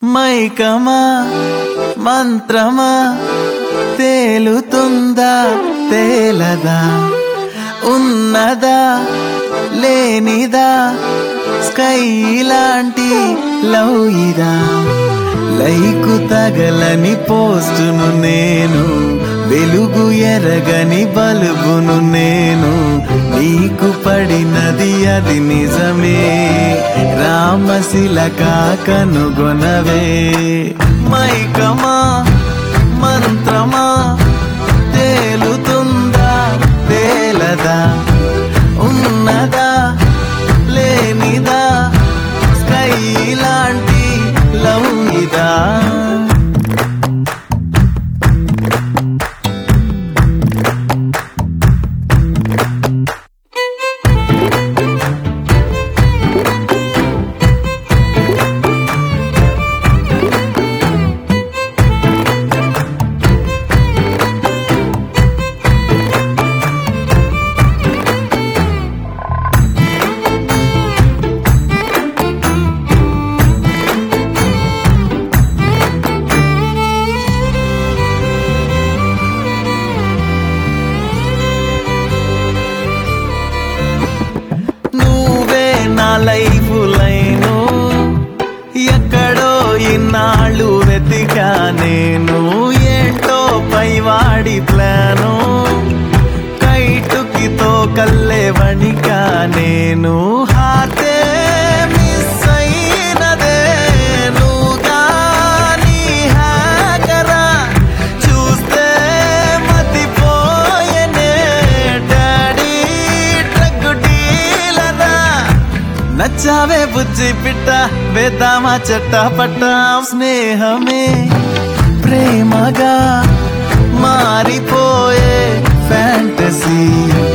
మైకమా మంత్రమా తేలుతుందా తేలదా ఉన్నదా లేనిదా స్కై లాంటి లవ్ ఇదా లైకు తగలని పోస్టును నేను వెలుగు ఎరగని బల్బును నేను నీకు పడినది అది నిజమే రామశిలక కనుగొనవే మైకమా మంత్రమా తేలుతుందా తేలదా ఉన్నదా లేనిదా స్కై లాంటి లవ్ ఇదా నువ్వే నా లైఫ్ లైను ఎక్కడో ఇన్నాళ్ళు వెతికా నేను ఏంటో పైవాడి ప్లాను కైటుకి తో కల్లే వణికా నేను హాతే మిస్ అయినదే నువ్వు కానీ హ్యాకరా చూస్తే మతిపోయనే డాడీ ట్రక్ డీలరా నచ్చావే బుజ్జి పిట్ట వేద్దామా చెట్ట పట్ట స్నేహమే ప్రేమగా మారిపోయే ఫ్యాంటసీ